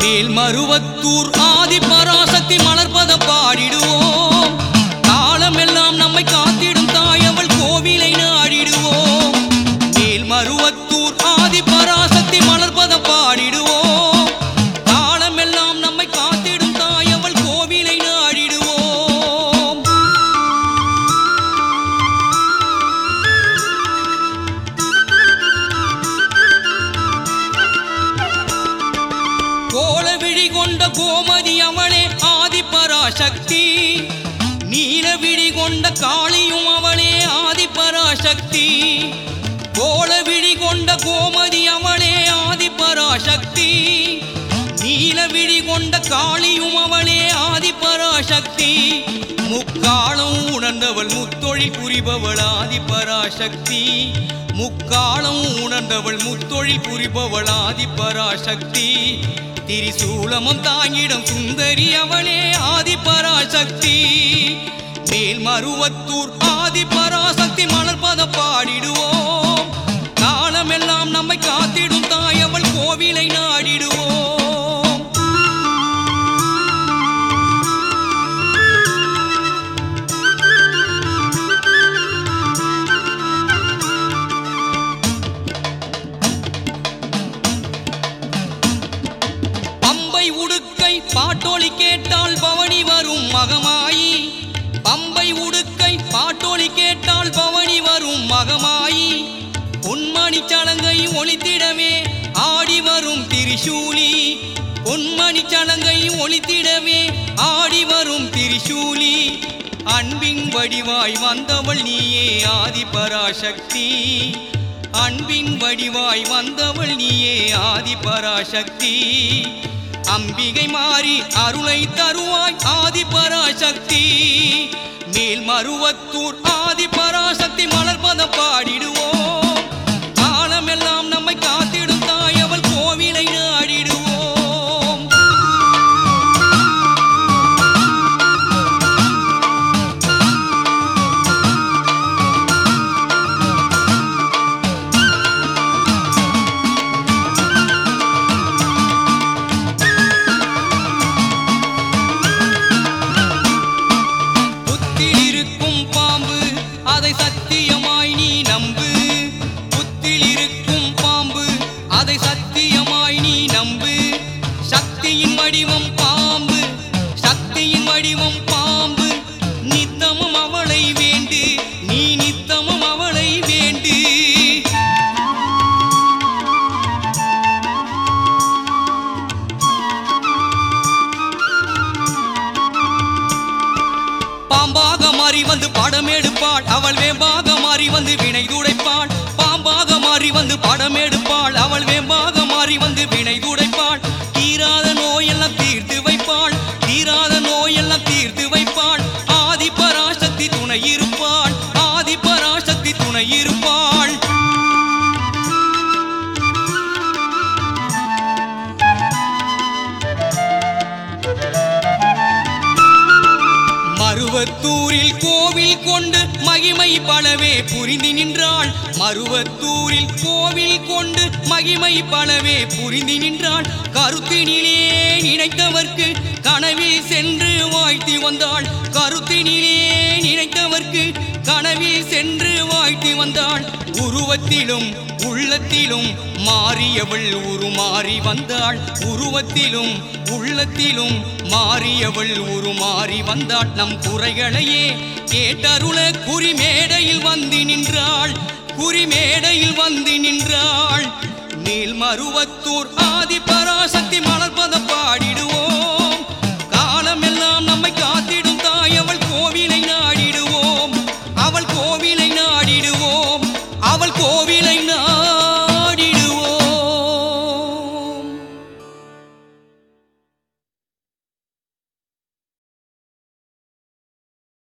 மேல்மருவத்தூர் ஆதி பராசக்தி மலர்பத பாடிடுவோம் காலமெல்லாம் நம்மை காத்திடும் தாயவள் கோவிலை நாடிடுவோம் மேல்மருவத்தூர் ஆதி பராசக்தி மலர்பத பாடிடுவோம் காலமெல்லாம் நம்மை காத்திடும் தாயவள் கோவிலை நாடிடுவோம் கோலவிழி கொண்ட கோமதி அவளே ஆதிபராசக்தி நீலவிழி கொண்ட காளியும் அவளே ஆதிபராசக்தி கோலவிழி கொண்ட கோமதி அவளே ஆதிபராசக்தி நீலவிழி கொண்ட காளியும் அவளே ஆதிபராசக்தி முக்காலம் உணர்ந்தவள் முத்தொழில் புரிபவள் ஆதிபராசக்தி முக்காலம் உணர்ந்தவள் முத்தொழில் புரிபவள் ஆதிபராசக்தி திரிசூலமும் தாங்கிடம் சுந்தரி அவளே ஆதிபராசக்தி மேல்மருவத்தூர் ஆதிபராசக்தி மலர்பத பாடிடுவோம் காலமெல்லாம் நம்மை காத்திடும் தாயவள் கோவிலை நாடிடுவோம் பம்பை உடுக்கை பாட்டோலி கேட்டால் பவனி வரும் மகமாயி பம்பை உடுக்கை பாட்டோலி கேட்டால் பவனி வரும் மகமாயி பொன்மணி சலங்கை ஒளித்திடவே ஆடி வரும் திரிசூலி பொன்மணி சலங்கை ஒளித்திடவே ஆடி வரும் திரிசூலி அன்பின் வடிவாய் வந்தவள் நீயே ஆதிபராசக்தி அன்பின் வடிவாய் வந்தவள் நீயே ஆதிபராசக்தி அம்பிகை மாறி அருளை தருவாய் ஆதிபராசக்தி மேல்மருவத்தூர் ஆதிபராசக்தி மலர்பத பாடிடுவோம் காலமெல்லாம் நம்மை காத்திடும் தாயவள் கோவிலை நாடிடுவோம் புத்தில் இருக்கும் பாம்பு அதை சத்தியமாய் நீ நம்பு புத்தில் இருக்கும் பாம்பு அதை சத்தியமாய் நீ நம்பு சக்தியின் வடிவம் பாம்பு சக்தியின் வடிவம் பாம்பு நித்தமும் அவளை வேண்டு நீ நித்தமும் அவளை வேண்டு பாம்பாக மாறி வந்து படம் எடுப்பாள் அவள் வேம்பாக மாறி வந்து வினை துடைப்பாள் பாம்பாக மாறி வந்து படம் எடுப்பாள் அவள் வேம்பாக மாறி வந்து வினை துடைப்பாள் தீராத நோயெல்லாம் தீர்த்து வைப்பாள் தீராத நோயெல்லாம் தீர்த்து வைப்பாள் ஆதி பராசக்தி துணை இருப்பாள் ஆதி பராசக்தி துணை இருப்பாள் மருவத்தூரில் கோவில் கொண்டு மகிமை பலவே புரிந்து நின்றாள் மருவத்தூரில் கோவில் கொண்டு மகிமை பலவே புரிந்து நின்றாள் கருத்தினிலே நினைத்தவர்க்கு கனவில் சென்று வாழ்த்தி வந்தாள் கருத்தினிலே நினைத்தவர்க்கு கனவில் சென்று வாழ்த்தி வந்தாள் உருவத்திலும் உள்ளத்திலும் மாறியவள் உருமாறி வந்தாள் உருவத்திலும் உள்ளத்திலும் மாறியவள் உருமாறி வந்தாள் நம் குறைகளையே கேட்டருள குறிமேடையில் வந்து நின்றாள் குறிமேடையில் வந்து நின்றாள் மேல்மருவத்தூர் ஆதி பராசக்தி மலர்பத